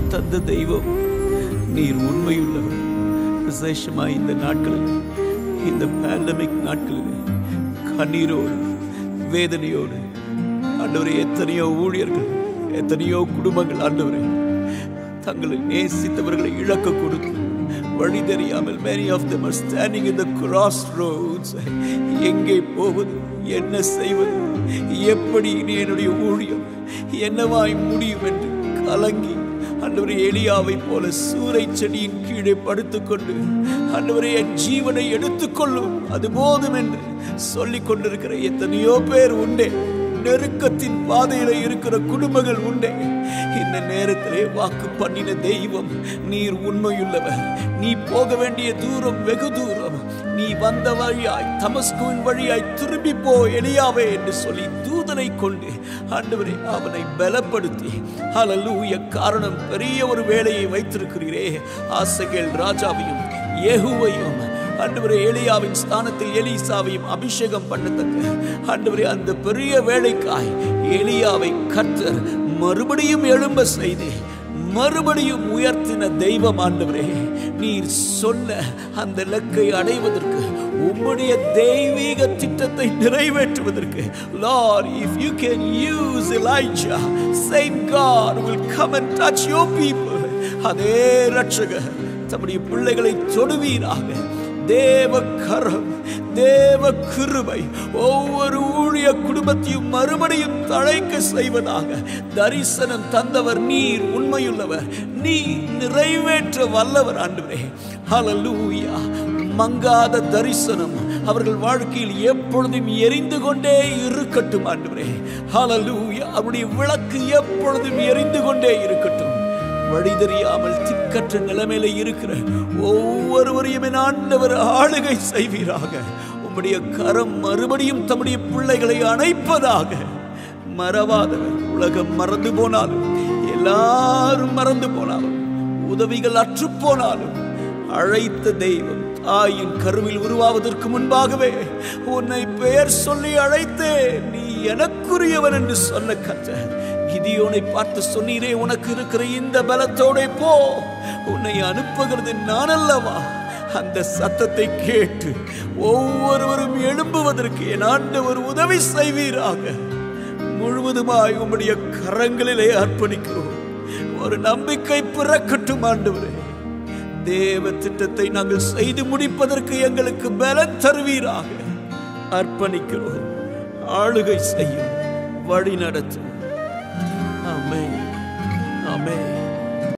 தந்த தெய்வம் நீர் உண்மையுள்ளவர் விசேஷமாய் இந்த நாட்களில் இந்த பேண்டமிக் நாட்களில் கண்ணீரோடு வேதனையோடு ஆண்டவரே எத்தனையோ ஊழியர்கள் எத்தனையோ குடும்பங்கள் ஆண்டவரே தங்களை நேசித்தவர்களை இழக்க கொடுத்து வழி தெரியாமல் many of them are standing in the crossroads எங்கே போவது என்ன செய்வது எப்படி இனி என்னுடைய ஊழியம் என்னவாய் முடியும் என்று கலங்கி ஆண்டவரே எலியாவை போல சூறை செடியின் கீழே படுத்துக்கொண்டு ஆண்டவரே என் ஜீவனை எடுத்துக்கொள்ளும் அது போதும் என்று சொல்லிக் கொண்டிருக்கிற எத்தனையோ பேர் உண்டே நெருக்கத்தின் பாதையில இருக்கிற குடும்பங்கள் உண்டே இந்த நேரத்திலே வாக்கு பண்ணின தெய்வம் நீர் உண்மையுள்ளவர் நீ போக வேண்டிய தூரம் வெகு தூரம் நீ வந்த வழியாய் தமஸ்குவின் வழியாய் திரும்பி போ எலியாவே என்று சொல்லி தூதனை கொண்டு ஆண்டவரே அவனை பலப்படுத்தி ஹalleluya காரணம் பெரிய ஒரு வேலையை வைத்திருக்கிறீரே ஆசகேல் ராஜாவையும் யெகூவையும் ஆண்டவரே எலியாவின் ஸ்தானத்தில் எலிசாவையும் அபிஷேகம் பண்ணத்தக்க ஆண்டவரே அந்த பெரிய வேலைக்காய் எலியாவை கர்த்தர் மறுபடியும் எழும்ப செய்து மறுபடியும் உயர்த்தின தெய்வம் ஆண்டவரே நீர் சொன்ன அந்த இலக்கை அடைவதற்கு உம்முடைய தெய்வீக திட்டத்தை நிறைவேற்றுவதற்கு Lord if you can use Elijah same God will come and touch your people அதே ரட்சகர் தம்முடைய பிள்ளைகளை தொடுவீராக தேவ கரம் தேவ கிருபை ஒவ்வொரு ஊழிய குடும்பத்தையும் மறுபடியும் தழைக்க செய்வதாக தரிசனம் தந்தவர் நீர் உண்மையுள்ளவர் நீ நிறைவேற்ற வல்லவர் ஆண்டவரே ஹalleluya மங்காத தரிசனம் அவர்கள் வாழ்க்கையில் எப்பொழுதும் எரிந்து கொண்டே இருக்கட்டும் ஆண்டவரே ஹalleluya அவருடைய விளக்கு எப்பொழுதும் எரிந்து கொண்டே இருக்கட்டும் வழி தெரியாமல் திக்கற்ற நிலைமையில இருக்கிற ஒவ்வொருவரையும் என் ஆண்டவர் ஆளுகை செய்வீராக உம்முடைய கரம் மறுபடியும் தம்முடைய பிள்ளைகளை அணைப்பதாக மறவாதவர் உலகம் மறந்து போனாலும் எல்லாரும் மறந்து போனாலும் உதவிகள் அற்று போனாலும் அழைத்த தெய்வம் தாயின் கருவில் உருவாவதற்கு முன்பாகவே உன்னை பெயர் சொல்லி அழைத்தே நீ எனக்குரியவன் என்று சொன்ன கர்த்தர் கிதியோனை பார்த்து சொன்னீரே உனக்கு இருக்கிற இந்த பலத்தோட போ உன்னை அனுப்புகிறது நான் அல்லவா அந்த சத்தத்தை கேட்டு ஒவ்வொருவரும் எழும்புவதற்கு என் ஆண்டவர் உதவி செய்வீராக முழுவதுமாய் உம்முடைய கரங்களிலே அர்ப்பணிக்கிறோம் ஒரு நம்பிக்கை பிறக்கட்டும் ஆண்டவரே தேவ திட்டத்தை நாங்கள் செய்து முடிப்பதற்கு எங்களுக்கு பலன் தருவீராக அர்ப்பணிக்கிறோம் ஆளுகை செய்யும் வழி நடத்தும் ஆமென் ஆமென்